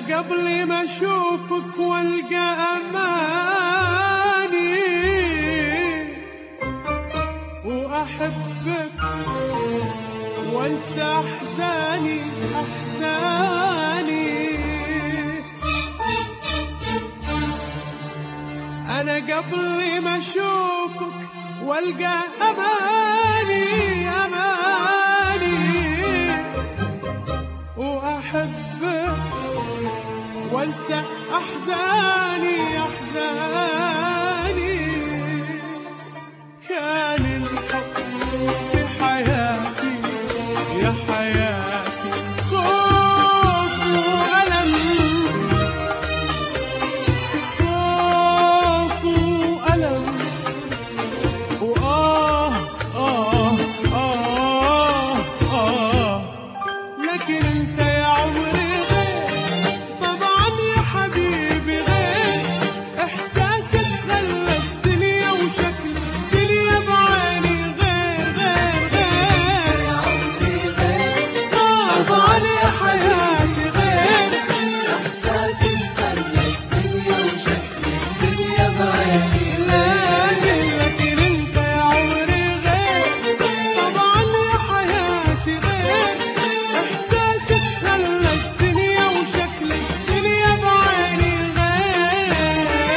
قبل ما اشوفك والقى اماني واحبك وانسى احزاني احزاني انا قبل ما اشوفك والقى اماني اماني واحبك وانسى احزاني احزاني كان الحب في حياتي يا حياتي خوف والم خوف والم وآه آه آه آه لكن انت يا عمري غير طبعا يا حبيبي غير احساسك خلى الدنيا وشكل الدنيا بعيني غير غير غير يا عمري غير طبعا يا حياتي غير إحساسي خلى الدنيا وشكل الدنيا بعيني لكن لكن انت يا عمري غير طبعا يا حياتي غير احساسك خلى الدنيا وشكل الدنيا بعيني غير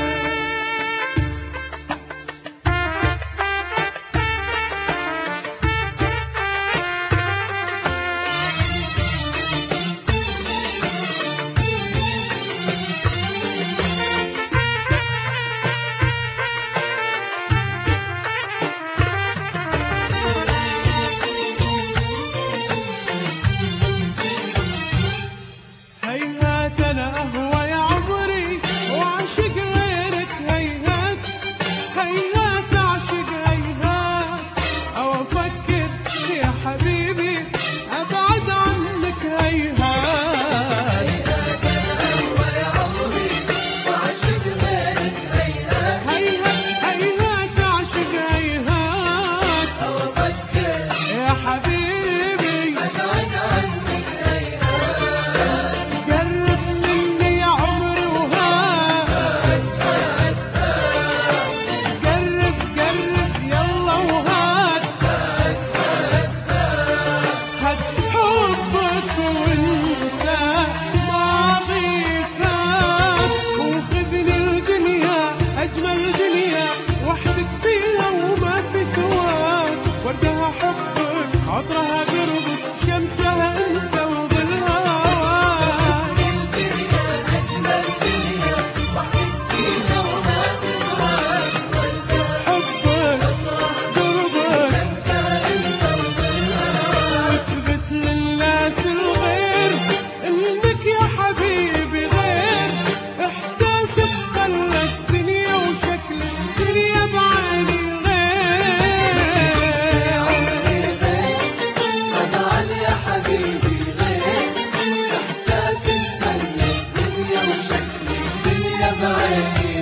هيهات انا اهوى يا عمري واعشق غيرك هيهات هيهات اعشق هيهات او افكر يا حبيبي ابعد عنك هيهات يا عمري وعشق غيرك هيهات هيهات هيهات اعشق هيهات أو أفكر يا حبيبي أبعد عنك هيهات قرب مني يا عمري وهات قرب قرب يلا وهات هات حبك وانسى ماضي فات وخذني الدنيا اجمل دنيا وحدك فيها وما في سواك وردها حبك عطرها قربك شمسها انت وظلها هواك الدنيا أجمل دنيا وحدك فيها وما في سواك والقلب حبك قربك أنسى أنت وظلها اثبت للناس الغير انك يا حبيبي غير احساسك خلى الدنيا وشكل الدنيا بعيني غير طبعا يا حبيبي غير إحساسي خلى الدنيا وشكل الدنيا بعيني